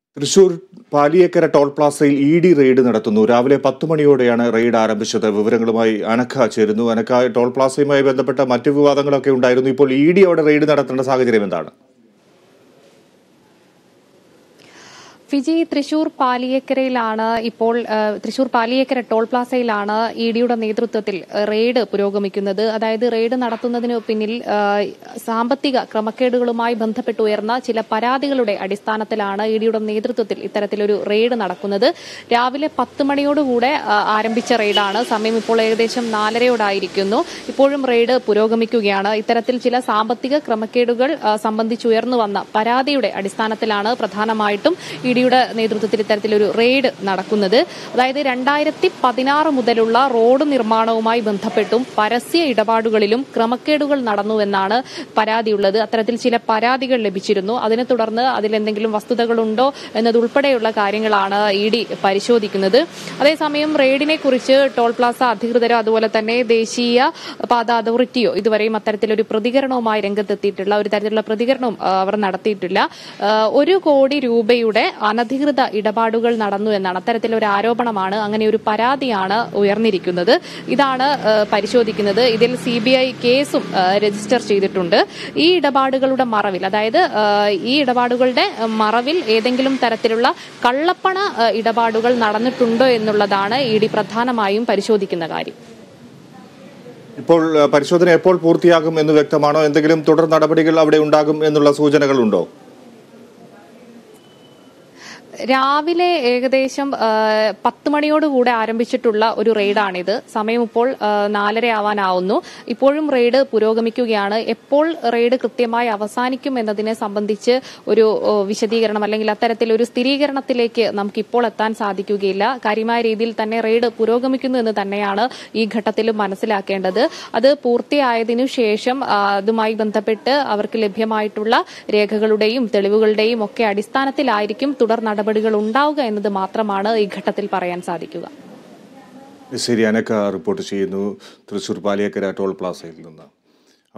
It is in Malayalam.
തൃശൂർ പാലിയേക്കര ടോൾ പ്ലാസയിൽ ഇ ഡി റെയ്ഡ് നടത്തുന്നു രാവിലെ പത്ത് മണിയോടെയാണ് റെയ്ഡ് ആരംഭിച്ചത് വിവരങ്ങളുമായി അനക്ക ചേരുന്നു അനക്ക ടോൾ പ്ലാസയുമായി ബന്ധപ്പെട്ട മറ്റു വിവാദങ്ങളൊക്കെ ഉണ്ടായിരുന്നു ഇപ്പോൾ ഇ ഡി അവിടെ റെയ്ഡ് നടത്തേണ്ട സാഹചര്യം എന്താണ് ഫിജി തൃശൂർ പാലിയേക്കരയിലാണ് ഇപ്പോൾ ആ, തൃശൂർ പാലിയേക്കര ടോൾ പ്ലാസയിലാണ് ഇ ഡിയുടെ നേതൃത്വത്തിൽ ആ, റെയ്ഡ് പുരോഗമിക്കുന്നത് അതായത് റെയ്ഡ് നടത്തുന്നതിന് പിന്നിൽ ആ, സാമ്പത്തിക ക്രമക്കേടുകളുമായി ബന്ധപ്പെട്ട് ഉയർന്ന ചില പരാതികളുടെ അടിസ്ഥാനത്തിലാണ് ഇ ഡിയുടെ നേതൃത്വത്തിൽ ഇത്തരത്തിലൊരു റെയ്ഡ് നടക്കുന്നത് രാവിലെ പത്ത് മണിയോടുകൂടെ ആ, ആരംഭിച്ച റെയ്ഡാണ് സമയം ഇപ്പോൾ ഏകദേശം നാലരയോടായിരിക്കുന്നു ഇപ്പോഴും റെയ്ഡ് പുരോഗമിക്കുകയാണ് ഇത്തരത്തിൽ ചില സാമ്പത്തിക ക്രമക്കേടുകൾ ആ, സംബന്ധിച്ചുയർന്നു വന്ന പരാതിയുടെ അടിസ്ഥാനത്തിലാണ് പ്രധാനമായിട്ടും ഇ ഡിയുടെ നേതൃത്വത്തിൽ ഇത്തരത്തിലൊരു റെയ്ഡ് നടക്കുന്നത് അതായത് രണ്ടായിരത്തി പതിനാറ് മുതലുള്ള റോഡ് നിർമ്മാണവുമായി ബന്ധപ്പെട്ടും പരസ്യ ഇടപാടുകളിലും ക്രമക്കേടുകൾ നടന്നുവെന്നാണ് പരാതിയുള്ളത് അത്തരത്തിൽ ചില പരാതികൾ ലഭിച്ചിരുന്നു അതിനെ തുടർന്ന് അതിലെന്തെങ്കിലും വസ്തുതകളുണ്ടോ എന്നതുൾപ്പെടെയുള്ള കാര്യങ്ങളാണ് ഇ ഡി പരിശോധിക്കുന്നത് അതേസമയം റെയ്ഡിനെ കുറിച്ച് ടോൾ പ്ലാസ അധികൃതരോ അതുപോലെ തന്നെ ദേശീയ പാത അതോറിറ്റിയോ ഇതുവരെയും അത്തരത്തിലൊരു പ്രതികരണവുമായി രംഗത്തെത്തിയിട്ടുള്ള ഒരു തരത്തിലുള്ള പ്രതികരണവും ആ, അവർ നടത്തിയിട്ടില്ല ആ, ഒരു കോടി രൂപയുടെ അനധികൃത ഇടപാടുകൾ നടന്നു എന്നാണ് അത്തരത്തിലൊരു ആരോപണമാണ് അങ്ങനെ ഒരു പരാതിയാണ് ഉയർന്നിരിക്കുന്നത് ഇതാണ് ആ, പരിശോധിക്കുന്നത് ഇതിൽ സി ബി ഐ കേസും ആ, രജിസ്റ്റർ ചെയ്തിട്ടുണ്ട് ഈ ഇടപാടുകളുടെ മറവിൽ അതായത് ആ, ഈ ഇടപാടുകളുടെ മറവിൽ ഏതെങ്കിലും തരത്തിലുള്ള കള്ളപ്പണ ആ, ഇടപാടുകൾ നടന്നിട്ടുണ്ടോ എന്നുള്ളതാണ് ഇ ഡി പ്രധാനമായും പരിശോധിക്കുന്ന കാര്യം ഇപ്പോൾ ആ, പരിശോധന എപ്പോൾ പൂർത്തിയാകും എന്ന് വ്യക്തമാണോ എന്തെങ്കിലും തുടർ നടപടികൾ അവിടെ ഉണ്ടാകും എന്നുള്ള സൂചനകളുണ്ടോ രാവിലെ ഏകദേശം ആ, പത്ത് മണിയോടുകൂടെ ആരംഭിച്ചിട്ടുള്ള ഒരു റെയ്ഡാണിത് സമയം ഇപ്പോൾ ആ, നാലര ആവാനാവുന്നു ഇപ്പോഴും റെയ്ഡ് പുരോഗമിക്കുകയാണ് എപ്പോൾ റെയ്ഡ് കൃത്യമായി അവസാനിക്കും എന്നതിനെ സംബന്ധിച്ച് ഒരു ഓ, വിശദീകരണം അല്ലെങ്കിൽ അത്തരത്തിലൊരു സ്ഥിരീകരണത്തിലേക്ക് നമുക്ക് ഇപ്പോൾ എത്താൻ സാധിക്കുകയില്ല കാര്യമായ രീതിയിൽ തന്നെ റെയ്ഡ് പുരോഗമിക്കുന്നു എന്ന് തന്നെയാണ് ഈ ഘട്ടത്തിൽ മനസ്സിലാക്കേണ്ടത് അത് പൂർത്തിയായതിനു ശേഷം ആ, അതുമായി ബന്ധപ്പെട്ട് അവർക്ക് ലഭ്യമായിട്ടുള്ള രേഖകളുടെയും തെളിവുകളുടെയും ഒക്കെ അടിസ്ഥാനത്തിലായിരിക്കും തുടർ നടപടികൾ ഉണ്ടാവുക എന്നത് മാത്രമാണ് ഈ ഘട്ടത്തിൽ പറയാൻ സാധിക്കുക ശരി അനക്ക റിപ്പോർട്ട് ചെയ്യുന്നു തൃശൂർ പാലിയേക്കര ടോൾ പ്ലാസയിൽ നിന്ന്